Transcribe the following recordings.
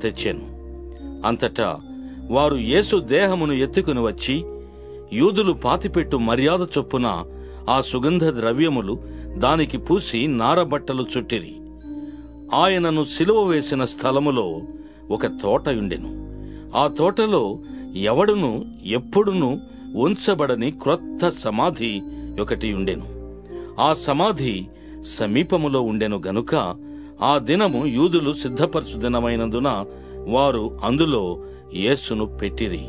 తెచ్చెను అంతటా వారు యేసు దేహమును ఎత్తుకుని వచ్చి యూదులు పాతిపెట్టు మర్యాద చొప్పున ఆ సుగంధ ద్రవ్యములు దానికి పూసి నారబట్టలు చుట్టిరి ఆయనను సిలువ వేసిన స్థలములో ఒక తోట ఉండెను ఆ తోటలో ఎవడును ఎప్పుడును ఉంచబడని క్రొత్త సమాధి ఒకటి ఉండెను ఆ సమాధి సమీపములో ఉండెను గనుక ఆ దినము యూదులు సిద్ధపరచు దినమైనందున వారు అందులో యేసును పెట్టిరి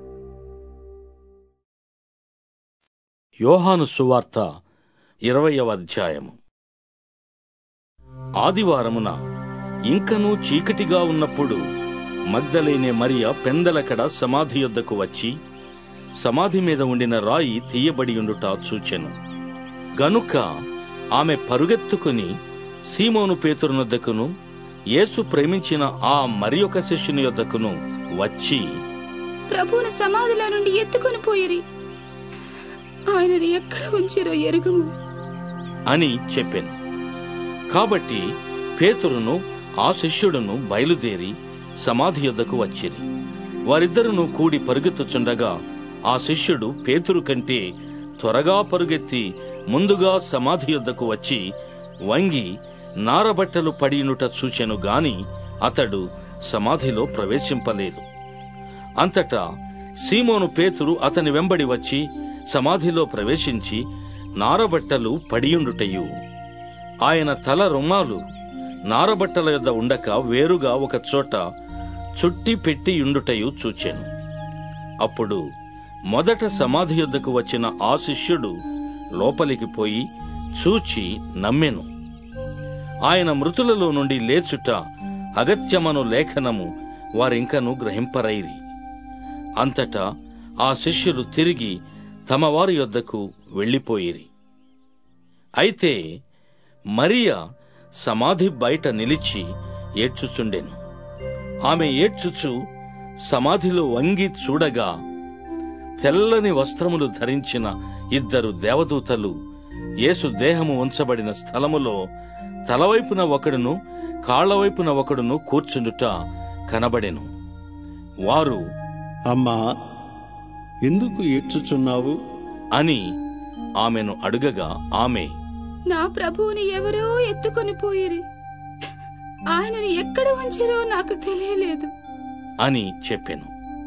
యోహాను సువార్త ఇరవయవ అధ్యాయము ఆదివారమున ఇంకనూ చీకటిగా ఉన్నప్పుడు మగ్ధలేనే మరియ పెందలకడ సమాధి యొద్దకు వచ్చి సమాధి మీద ఉండిన రాయి తీయబడి ఉండుట చూచెను గనుక ఆమె పరుగెత్తుకుని సీమోను పేతురునొద్దకును యేసు ప్రేమించిన ఆ మరి ఒక శిష్యుని యొద్దకును వచ్చి ప్రభువును సమాధిలో నుండి ఎత్తుకొని పోయిరి ఆయనని ఎక్కడ ఉంచారో ఎరుగుము అని చెప్పెను కాబట్టి పేతురును ఆ శిష్యుడును బయలుదేరి సమాధి యొద్దకు వచ్చిరి వారిద్దరును కూడి పరుగెత్తుచుండగా ఆ శిష్యుడు పేతురు కంటే త్వరగా పరుగెత్తి ముందుగా సమాధి యొద్దకు వచ్చి వంగి నారబట్టలు పడినుట చూచెను గాని అతడు సమాధిలో ప్రవేశింపలేదు అంతటా సీమోను పేతురు అతని వెంబడి వచ్చి సమాధిలో ప్రవేశించి నారబట్టలు పడియుండుటయు ఆయన తల రుమాలు నారబట్టల యొద్ద ఉండక వేరుగా ఒక చోట చుట్టి పెట్టి ఉండుటయు చూచెను అప్పుడు మొదట సమాధి యొద్దకు వచ్చిన ఆ శిష్యుడు లోపలికి పోయి చూచి నమ్మెను ఆయన మృతులలో నుండి లేచుట అగత్యమను లేఖనము వారింకను గ్రహింపరైరి అంతటా ఆ శిష్యులు తిరిగి తమ వారి యొద్దకు వెళ్ళిపోయిరి అయితే మరియా సమాధి బయట నిలిచి ఏడ్చుచుండెను ఆమె ఏడ్చుచు సమాధిలో వంగి చూడగా తెల్లని వస్త్రములు ధరించిన ఇద్దరు దేవదూతలు యేసు దేహము ఉంచబడిన స్థలములో తలవైపున ఒకడును కాళ్లవైపున ఒకడును కూర్చుండుట కనబడెను వారు అమ్మా ఎందుకు ఏడ్చుచున్నావు అని ఆమెను అడుగగా ఆమె నా ప్రభువుని ఎవరో ఎత్తుకొని పోయిరి ఆయనని ఎక్కడ ఉంచారో నాకు తెలియలేదు అని చెప్పెను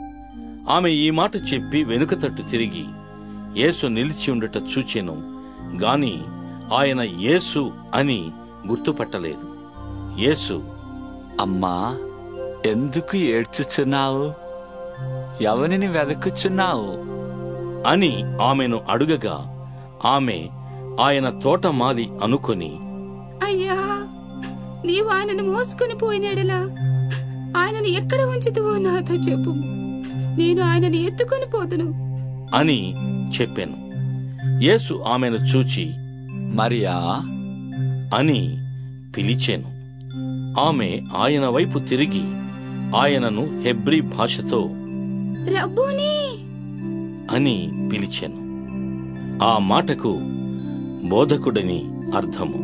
ఆమె ఈ మాట చెప్పి వెనుక తట్టు తిరిగి యేసు నిలిచి ఉండుట చూచెను గాని ఆయన యేసు అని గుర్తుపట్టలేదు యేసు అమ్మా ఎందుకు ఏడ్చుచున్నావు ఎవరిని వెదకుచున్నావు అని ఆమెను అడుగగా ఆమె ఆయన తోటమాలి అనుకొని అయ్యా నీవు ఆయనను మోసుకొని పోయినాడలా ఆయనని ఎక్కడ ఉంచుతువో నాతో చెప్పు నేను ఆయనని ఎత్తుకొని పోతును అని చెప్పెను యేసు ఆమెను చూచి మరియా అని పిలిచెను ఆమె ఆయన వైపు తిరిగి ఆయనను హెబ్రీ భాషతో రబ్బూని అని పిలిచెను ఆ మాటకు బోధకుడని అర్థము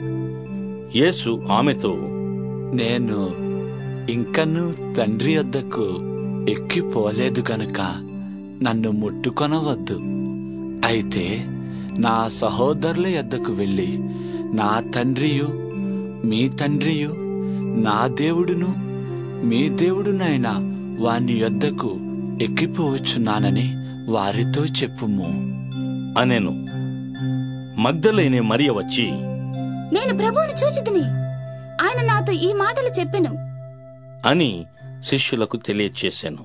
యేసు ఆమెతో నేను ఇంకను తండ్రి వద్దకు ఎక్కిపోలేదు గనుక నన్ను ముట్టుకొనవద్దు అయితే నా సహోదరుల యొద్దకు వెళ్ళి నా తండ్రియు మీ తండ్రియు నా దేవుడును మీ దేవుడునైనా వాని యొద్దకు ఎక్కిపోవచ్చున్నానని వారితో చెప్పుము అనెను మగ్ధలేనే మరియ వచ్చి నేను ప్రభువుని చూచితిని ఆయన నాతో ఈ మాటలు చెప్పెను అని శిష్యులకు తెలియచేశాను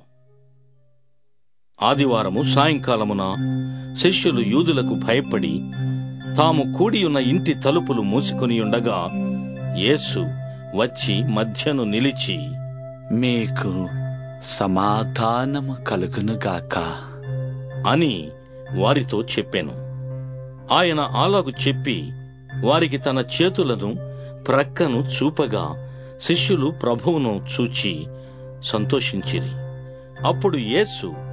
ఆదివారము సాయంకాలమున శిష్యులు యూదులకు భయపడి తాము కూడియున్న ఇంటి తలుపులు మూసుకొని ఉండగా యేసు వచ్చి మధ్యను నిలిచి మీకు సమాధానము కలుగునుగాక అని వారితో చెప్పెను ఆయన అలాగు చెప్పి వారికి తన చేతులను ప్రక్కను చూపగా శిష్యులు ప్రభువును చూచి సంతోషించిరి అప్పుడు యేసు